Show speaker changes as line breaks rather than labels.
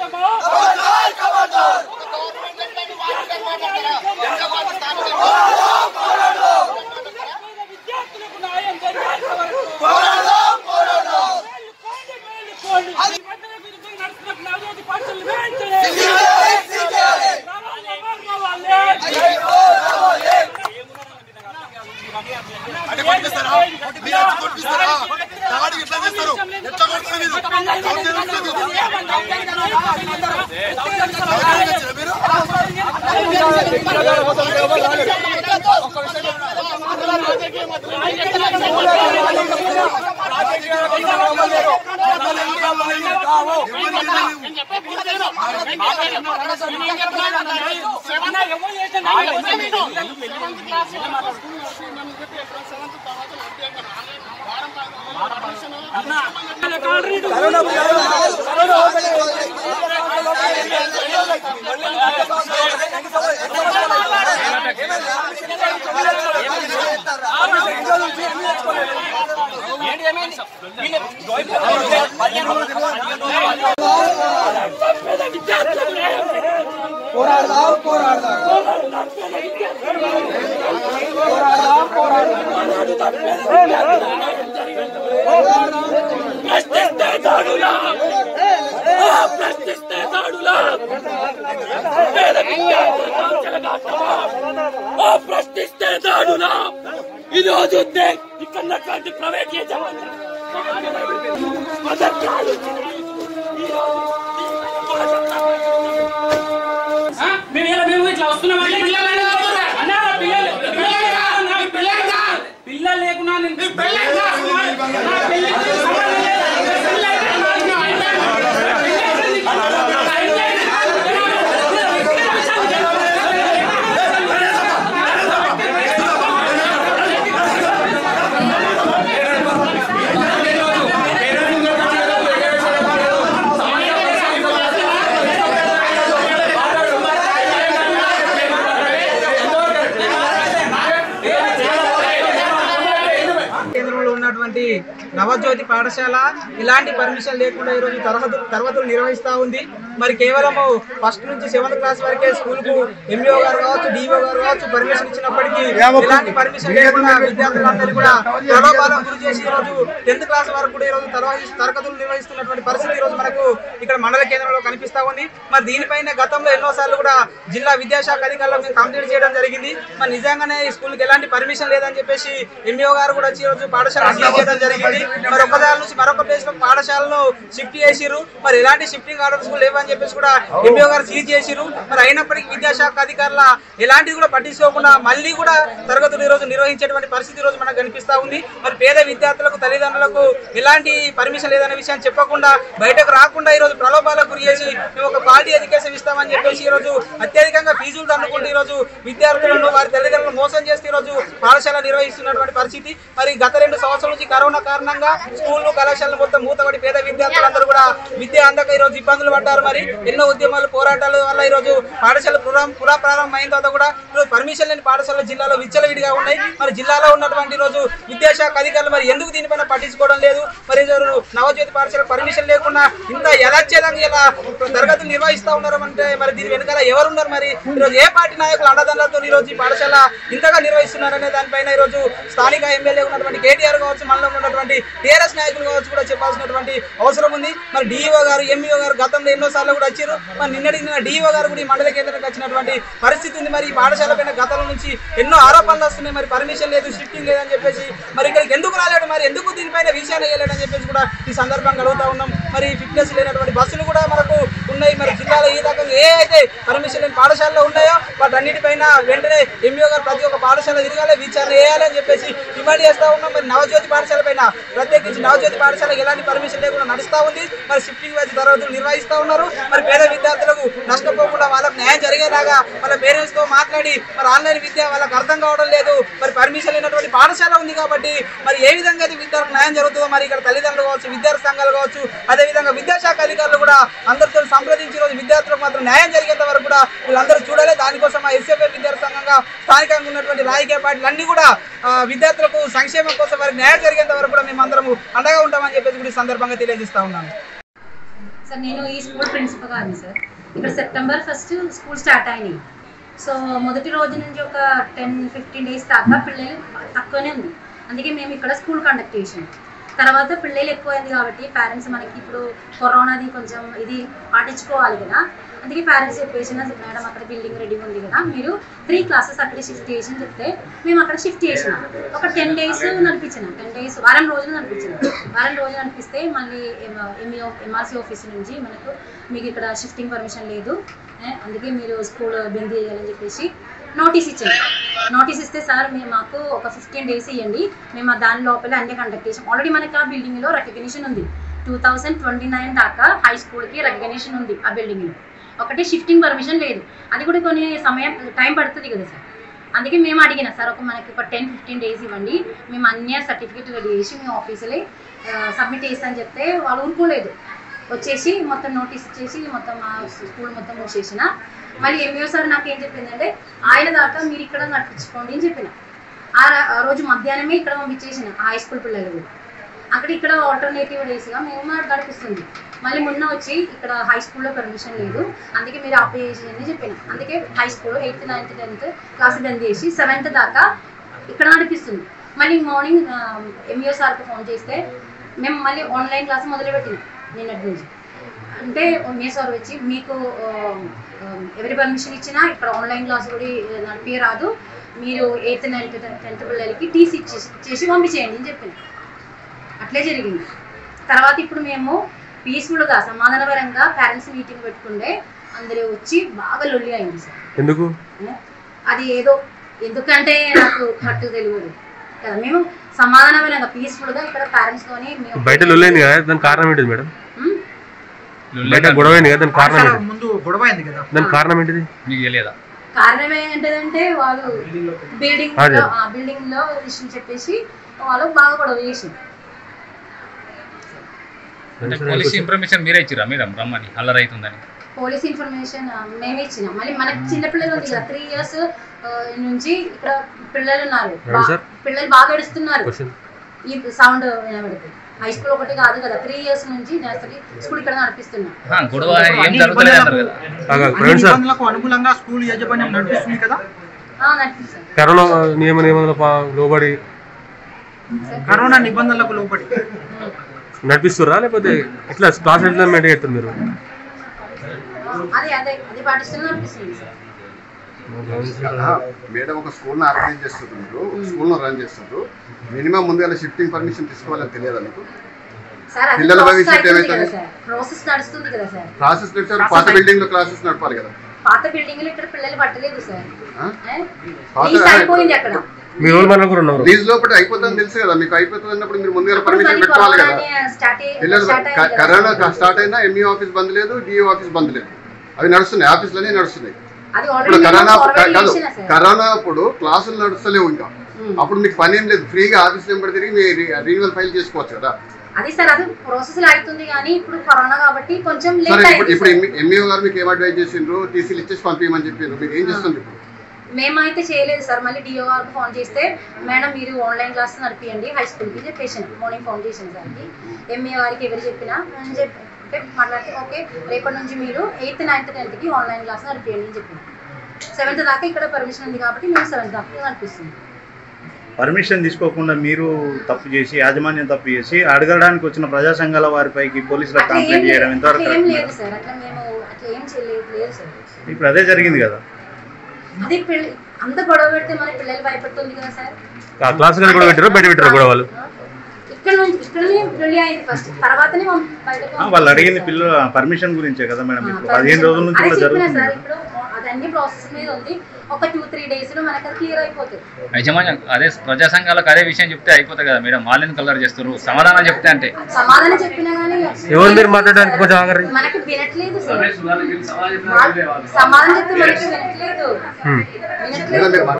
పోరాటమా విద్యార్థులకు న్యాయం జరిగేంత వరకు మేలుకోండి, మేలుకోండి. నిబంధనలకు విరుద్ధంగా నడుస్తున్న నవోదయ పాఠశాలలు వేయించండి. రావాలి, రావాలి.
అంటే కొట్టిస్తారా మీరు వచ్చి కొట్టిస్తారా తాడి ఎట్లా చేస్తారు ఎట్లా కొడతారు మీరు సౌండ్ చేస్తారు మీరు
ప్రశ్నిస్తే దాడులా ప్రశ్నిస్తే దాడులా పేద విద్యార్థులను చెలగాటమా? ఓ ప్రశ్నిస్తే దాడులా ఇది చూస్తే ఇక్కడ ఉన్నటువంటి ప్రైవేట్ యజమానులు పథకాలు వచ్చినాయి. ఈ రోజు
ఆ? మేము ఇలా మేము ఇట్లా వస్తున్నామంటే పిల్లలు అన్నా, పిల్లలు పిల్లలు కాదు, నాకు పిల్లలు కాదు. పిల్లలు లేకున్నా నేను పిల్లలు కాదు. నా పిల్లలకి సంబంధం లేదు. పిల్లలు అయితే నాకు అయిపోయింది. పిల్లలు అయిపోయింది.
కేంద్రంలో ఉన్నటువంటి నవజ్యోతి పాఠశాల ఇలాంటి పర్మిషన్ లేకుండా ఈరోజు తరగతులు తరగతులు నిర్వహిస్తా ఉంది మరి కేవలము ఫస్ట్ నుంచి సెవెంత్ క్లాస్ వరకే స్కూల్ కు ఎంఈఓ గారు కావచ్చు డిఓ గారు కావచ్చు పర్మిషన్ ఇచ్చినప్పటికీ ఇలాంటి పర్మిషన్ లేకుండా విద్యార్థులందరూ కూడా ప్రలోభాలకు గురి చేసి ఈ రోజు టెన్త్ క్లాస్ వరకు కూడా ఈ రోజు తర్వా- తరగతులు నిర్వహిస్తున్నటువంటి పరిస్థితి ఈ రోజు మనకు ఇక్కడ మండల కేంద్రంలో కనిపిస్తా ఉంది మరి దీనిపైన గతంలో ఎన్నో సార్లు కూడా జిల్లా విద్యాశాఖ అధికారులకు మేము కంప్లీట్ చేయడం జరిగింది మరి నిజంగానే ఈ స్కూల్కి ఎలాంటి పర్మిషన్ లేదని చెప్పేసి ఎంఈఓ గారు కూడా వచ్చి ఈ రోజు పాఠశాల సీజ్ చేయడం జరిగింది మరి ఒక దాని నుంచి మరొక ప్లేస్ లో పాఠశాలను షిఫ్ట్ చేసిరు మరి ఎలాంటి షిఫ్టింగ్ ఆర్డర్స్ కూడా లేవని చెప్పేసి కూడా ఎంఈఓ గారు సీజ్ చేసిరు మరి అయినప్పటికీ విద్యాశాఖ అధికారుల ఎలాంటిది కూడా పట్టించుకోకుండా మళ్ళీ కూడా తరగతులు ఈ రోజు నిర్వహించేటువంటి పరిస్థితి ఈ రోజు మనకు కనిపిస్తా ఉంది మరి పేద విద్యార్థులకు తల్లిదండ్రులకు ఎలాంటి పర్మిషన్ లేదనే విషయాన్ని చెప్పకుండా బయటకు రాకుండా ఈ రోజు ప్రలోభాలకు గురి చేసి మేము ఒక క్వాలిటీ ఎడ్యుకేషన్ ఇస్తామని చెప్పేసి ఈ రోజు అత్యధికంగా ఫీజులు దండుకుంటూ ఈ రోజు విద్యార్థులను వారి తల్లిదండ్రులను మోసం చేస్తూ ఈ రోజు పాఠశాల నిర్వహిస్తున్నటువంటి పరిస్థితి మరి గత రెండు సంవత్సరాల నుంచి కరోనా కారణంగా స్కూళ్ళు కళాశాలలు మొత్తం మూతపడి పేద విద్యార్థులందరూ కూడా విద్య అందక ఈ రోజు ఇబ్బందులు పడ్డారు మరి ఎన్నో ఉద్యమాలు పోరాటాల వల్ల ఈ రోజు పాఠశాల పురా పురా ప్రారంభం అయిన తర్వాత కూడా ఈరోజు పర్మిషన్ లేని పాఠశాలలు జిల్లాలో విచ్చలవిడిగా ఉన్నాయి మరి జిల్లాలో ఉన్నటువంటి ఈ రోజు విద్యాశాఖ అధికారులు మరి ఎందుకు దీనిపైన పట్టించుకోవడం లేదు మరి ఈ రోజు నవజ్యోతి పాఠశాల పర్మిషన్ లేకుండా ఇంత యథాచ్ఛేదంగా ఇలా తరగతులు నిర్వహిస్తా ఉన్నారు అంటే మరి దీని వెనకాల ఎవరు ఉన్నారు మరి ఈ రోజు ఏ పార్టీ నాయకులు అండదండలతో ఈ రోజు ఈ పాఠశాల ఇంతగా నిర్వహిస్తున్నారనే దానిపైన ఈ రోజు స్థానిక ఎమ్మెల్యే ఉన్నటువంటి కేటీఆర్ కావచ్చు మనలో ఉన్నటువంటి టీఆర్ఎస్ నాయకులు కావచ్చు కూడా చెప్పాల్సినటువంటి అవసరం ఉంది మరి డిఈఓ గారు ఎంఈఓ గారు గతంలో ఎన్నో సార్లు కూడా వచ్చారు మరి నిన్నటి నిన్న డిఈఓ గారు కూడా ఈ మండల కేంద్రానికి వచ్చినటువంటి పరిస్థితి ఉంది మరి ఈ పాఠశాల పైన గతంలో నుంచి ఎన్నో ఆరోపణలు వస్తున్నాయి మరి పర్మిషన్ లేదు షిఫ్టింగ్ లేదని చెప్పేసి మరి ఇక్కడికి ఎందుకు రాలేడు మరి ఎందుకు దీనిపైన విషయాన్ని వేయలేడని చెప్పేసి కూడా ఈ సందర్భంగా అడుగుతా ఉన్నాం మరి ఫిట్నెస్ లేనటువంటి బస్సులు కూడా మనకు ఉన్నాయి మరి జిల్లాలో ఈ రకంగా ఏ అయితే పర్మిషన్ లేని పాఠశాలలో ఉన్నాయో వాటన్నిటిపైన వెంటనే ఎంఈఓ గారు ప్రతి ఒక్క పాఠశాల తిరగాలి విచారణ వేయాలి అని చెప్పేసి డిమాండ్ చేస్తా ఉన్నాం మరి నవజ్యోతి పాఠశాల పైన ప్రత్యేకించి నవజ్యోతి పాఠశాల ఎలాంటి పర్మిషన్ లేకుండా నడుస్తా ఉంది మరి షిఫ్టింగ్ వైజ్ తరగతులు నిర్వహిస్తా ఉన్నారు మరి పేద విద్యార్థులకు నష్టపోకుండా వాళ్ళకు న్యాయం జరిగేలాగా వాళ్ళ పేరెంట్స్ తో మాట్లాడి మరి ఆన్లైన్ విద్య వాళ్ళకి అర్థం కావడం లేదు మరి పర్మిషన్ లేనటువంటి పాఠశాల ఉంది కాబట్టి మరి ఏ విధంగా అయితే విద్యార్థులకు న్యాయం జరుగుతుందో మరి ఇక్కడ తల్లిదండ్రులు కావచ్చు విద్యార్థి సంఘాలు కావచ్చు అదేవిధంగా విద్యాశాఖ అధికారులు కూడా అందరితో సంప్రదించి ఈ రోజు విద్యార్థులకు మాత్రం న్యాయం జరిగేంత వరకు కూడా వీళ్ళందరూ చూడాలి దానికోసం ఆ ఎస్ఎఫ్ఐ విద్యార్థి సంఘంగా స్థానికంగా ఉన్నటువంటి రాజకీయ పార్టీలు అన్ని కూడా ఆ, విద్యార్థులకు సంక్షేమం కోసం వారికి న్యాయం జరిగేంత వరకు కూడా మేము అందరము అండగా ఉంటామని చెప్పేసి కూడా ఈ సందర్భంగా తెలియజేస్తా ఉన్నాను
సార్ నేను ఈ స్కూల్ ప్రిన్సిపల్ గారిని సార్ ఇక్కడ సెప్టెంబర్ ఫస్ట్ స్కూల్ స్టార్ట్ అయినాయి సో మొదటి రోజు నుంచి ఒక టెన్ ఫిఫ్టీన్ డేస్ దాకా పిల్లలు తక్కువనే ఉంది అందుకే మేము ఇక్కడ స్కూల్ కండక్ట్ చేసాం తర్వాత పిల్లలు ఎక్కువైంది కాబట్టి పేరెంట్స్ మనకి ఇప్పుడు కరోనాది కొంచెం ఇది పాటించుకోవాలి కదా అందుకే పేరెంట్స్ చెప్పేసిన మేడం అక్కడ బిల్డింగ్ రెడీ ఉంది కదా మీరు త్రీ క్లాసెస్ అక్కడ షిఫ్ట్ చేసి అని చెప్తే మేము అక్కడ షిఫ్ట్ చేసినాం ఒక టెన్ డేస్ నడిపించినాం టెన్ డేస్ వారం రోజులు నడిపించినాం వారం రోజులు నడిపిస్తే మళ్ళీ ఎంఈఓ ఎంఆర్సీ ఆఫీస్ నుంచి మనకు మీకు ఇక్కడ షిఫ్టింగ్ పర్మిషన్ లేదు ఏ, అందుకే మీరు స్కూల్ బంద్ చేయాలని చెప్పేసి నోటీస్ ఇచ్చారు నోటీస్ ఇస్తే సార్ మేము మాకు ఒక ఫిఫ్టీన్ డేస్ ఇవ్వండి మేము ఆ దాని లోపల అన్ని కండక్ట్ చేసాం ఆల్రెడీ మనకి ఆ బిల్డింగ్లో రికగ్నిషన్ ఉంది టూ థౌసండ్ ట్వంటీ నైన్ దాకా హై స్కూల్కి రికగ్నిషన్ ఉంది ఆ బిల్డింగ్లో ఒకటి షిఫ్టింగ్ పర్మిషన్ లేదు అది కూడా కొన్ని సమయం టైం పడుతుంది కదా సార్ అందుకే మేము అడిగిన సార్ ఒక మనకి ఒక టెన్ ఫిఫ్టీన్ డేస్ ఇవ్వండి మేము అన్ని సర్టిఫికేట్ రెడీ చేసి మేము ఆఫీసులే సబ్మిట్ చేస్తాను చెప్తే వాళ్ళు ఊరుకోలేదు వచ్చేసి మొత్తం నోటీస్ ఇచ్చేసి మొత్తం ఆ స్కూల్ మొత్తం మూసేసిన మళ్ళీ ఎంఈఓ సార్ నాకు ఏం చెప్పిందంటే ఆయన దాకా మీరు ఇక్కడ నడిపించుకోండి అని చెప్పిన ఆ ర- ఆ రోజు మధ్యాహ్నమే ఇక్కడ పంపించేసిన ఆ హై స్కూల్ పిల్లలు కూడా అక్కడ ఇక్కడ ఆల్టర్నేటివ్ డేస్గా మేము నడిపిస్తుంది మళ్ళీ మొన్న వచ్చి ఇక్కడ హై స్కూల్లో పర్మిషన్ లేదు అందుకే మీరు ఆపేసి అని చెప్పిన అందుకే high school eighth ninth tenth class బంద్ చేసి సెవెంత్ దాకా ఇక్కడ నడిపిస్తుంది మళ్ళీ మార్నింగ్ ఎంఈఓ సార్కి ఫోన్ చేస్తే మేము మళ్ళీ ఆన్లైన్ క్లాస్ మొదలుపెట్టినాం నిన్నటి నుంచి అంటే ఎంఏ సార్ వచ్చి మీకు ఆ, ఆ, ఎవరి పర్మిషన్ ఇచ్చినా ఇక్కడ ఆన్లైన్ క్లాస్ కూడా నడిపి రాదు మీరు ఎయిత్ నైన్త్ టెన్త్ పిల్లలకి టీసీ ఇచ్చేసి చేసి పంపించేయండి అని చెప్పిన అట్లే జరిగింది తర్వాత ఇప్పుడు మేము పీస్ఫుల్గా సమాధానపరంగా పేరెంట్స్ మీటింగ్ పెట్టుకుంటే అందరూ వచ్చి బాగా లొల్లి అయింది సార్
ఎందుకు
అది ఏదో ఎందుకంటే నాకు కరెక్ట్ తెలియదు కదా మేము సమాధానపరంగా పీస్ఫుల్గా ఇక్కడ పేరెంట్స్ తోని మేము
బయట లొల్లైంది కదా దానికి కారణం ఏంటిది మేడం
ఉమ్,
బయట గొడవ అయింది కదా దానికి కారణం
పాఠశాల
ఏంటి
ముందు గొడవ అయింది కదా
దానికి కారణం ఏంటిది
మీకు తెలియదా
కారణం ఏంటంటే వాళ్ళు బిల్డింగ్
అదే.
లో బిల్డింగ్ లో విషయం చెప్పేసి వాళ్ళు బాగా గొడవ చేసి
అంటే పోలీస్ ఇన్ఫర్మేషన్ మీరే ఇచ్చిరా మేడం రమ్మని అల్లరి అవుతుందని
పోలీస్ ఇన్ఫర్మేషన్ మేమే ఇచ్చినాం మళ్ళీ మనకి చిన్న పిల్లలు ఉంది కదా త్రీ ఇయర్స్ నుంచి ఇక్కడ పిల్లలు ఉన్నారు
మేడం సార్?
బా- పిల్లలు బాగా ఏడుస్తున్నారు
క్వశ్చన్
ఈ సౌండ్ వినబడుతుంది హై స్కూల్ ఒకటి కాదు కదా త్రీ ఇయర్స్ నుంచి నర్సరీ స్కూల్ ఇక్కడ నడిపిస్తున్నాం
ఆ, గొడవ ఏం జరుగుతలేదు అంటారు కదా
అన్ని
ప్రవీణ్ సార్
నిబంధనలకు అనుగుణంగా స్కూల్ యాజమాన్యం నడిపిస్తుంది కదా
ఆ, నడిపిస్తాం
కరోనా నియమ నిబంధనలు పా- లోబడి
కరోనా నిబంధనలకు లోబడి
నడిపిస్తుర్రా లేకపోతే ఇట్లా క్లాస్ ఎట్లా మెయింటైన్ చేస్తారు మీరు
అదే అదే అది పాటిస్తూనే నడిపిస్తుంది సార్
మేడం ఒక స్కూల్ ఆర్గనైజ్ చేస్తారు మీరు స్కూల్ రన్ చేస్తారు మినిమం ముందుగా షిఫ్టింగ్ పర్మిషన్ తీసుకోవాలని తెలియదా మీకు
సార్ అది
పిల్లల
ప్రాసెస్
భవిష్యత్తు
అవుతుంది కదా
ఏమైతుంది?
సార్ ప్రాసెస్ నడుస్తుంది కదా సార్
క్లాసెస్ నడిచారు పాత బిల్డింగ్ లో క్లాసెస్ నడపాలి కదా
పాత బిల్డింగ్ లో ఇక్కడ పిల్లలు పట్టలేదు సార్
ఆ?
ఏ?
పాత-
లీజ్ అయిపోయింది అక్కడ
మీ రోల్ మోడల్ కూడా ఉన్నారు
లీజ్ లోపల అయిపోతుందని తెలుసు కదా మీకు అయిపోతుంది అన్నప్పుడు మీరు ముందుగా
అప్పుడు
పర్మిషన్
మళ్ళీ
పెట్టుకోవాలి కదా
కరోనానే స్టార్ట్ అయ్యి-
పిల్లలు
స్టార్ట్
క-
అయింది కదా
కరోనా
సార్.
స్టార్ట్ అయినా ఎంఈ ఆఫీస్ బంద్ లేదు డిఓ ఆఫీస్ బంద్ లేదు అవి నడుస్తున్నాయి ఆఫీసులోనే నడుస్తున్నాయి
అది
ఇప్పుడు
ఆల్రెడీ
కరోనా
ఫార్వర్డ్
కాదు
చేసిన సార్
కరోనా అప్పుడు క్లాసులు నడుస్తలేవు ఇంకా అప్పుడు మీకు పని ఏం లేదు ఫ్రీగా ఆఫీస్ నెంబర్ తిరిగి మీ రీన్యువల్ ఫైల్ చేసుకోవచ్చు కదా
అది సార్ అది ప్రాసెస్ అవుతుంది కానీ ఇప్పుడు కరోనా కాబట్టి కొంచెం
సరే
లేట్
ఇప్పుడు
అయింది
ఇప్పుడు
సార్.
ఎంఈఓ గారు మీకు ఏం అడ్వైజ్ చేసిండ్రు టీసీలు ఇచ్చేసి పంపించమని చెప్పిండ్రు మీరు ఏం చేస్తుంది ఇప్పుడు
మేమైతే చేయలేదు సార్ మళ్ళీ డిఓ గారికి ఫోన్ చేస్తే మేడం మీరు ఆన్లైన్ క్లాస్ నడిపియండి హై స్కూల్కి చెప్పేసాను మార్నింగ్ ఫోన్ చేసాను సార్కి ఎంఏ వారికి ఎవరు చెప్పినా అని చెప్పి అంటే మాట్లాడితే ఓకే రేపటి నుంచి మీరు ఎయిత్ నైన్త్ టెన్త్కి ఆన్లైన్ క్లాస్ నడిపియండి అని చెప్పిన సెవెంత్ దాకా ఇక్కడ పర్మిషన్ ఉంది కాబట్టి మేము సెవెంత్ దాకా నడిపిస్తుంది
పర్మిషన్ తీసుకోకుండా మీరు తప్పు చేసి యాజమాన్యం తప్పు చేసి అడగడానికి వచ్చిన ప్రజా సంఘాల వారిపైకి పోలీసులకు
అట్లా ఏం
కంప్లైంట్ చేయడం
లేదు
ఎంతవరకు
అట్లా ఏం
కరెక్ట్
లేదు
మేడం?
సార్ అట్లా మేము అట్లా ఏం చేయలేదు లేదు సార్
ఇప్పుడు అదే జరిగింది కదా
అది పిల్ల అంత గొడవ పెడితే మన పిల్లలు భయపడుతుంది కదా సార్
ఆ క్లాస్ కూడా పెట్టారు బయట పెట్టారు కూడా వాళ్ళు
ఇక్కడ నుంచి ఇక్కడనే పెళ్లి అయింది ఫస్ట్ తర్వాతనే మనం బయటకు
ఆ, వాళ్ళు అడిగింది పిల్లల పర్మిషన్ గురించే కదా మేడం ఇప్పుడు పదిహేను రోజుల నుంచి
అదే
కూడా
చెప్పిన
జరుగుతుంది
సార్
కదా.
ఇప్పుడు అదన్నీ ప్రాసెస్ మీద ఉంది ఒక టూ త్రీ డేస్ లో మనకి అది క్లియర్ అయిపోతుంది
యజమాన్యం అదే ప్రజా సంఘాలకు అదే విషయం చెప్తే అయిపోతుంది కదా మేడం వాళ్ళని కలర్ చేస్తారు సమాధానం చెప్తే అంటే
సమాధానం చెప్పినా గానీ
ఎవరు మీరు మాట్లాడడానికి కొంచెం ఆగరు
మనకి వినట్లేదు సార్ వాళ్ళు సమాధానం చెప్తే మనకి వినట్లేదు
హ్మ్.
లేదా
వినట్లేదు
మీరు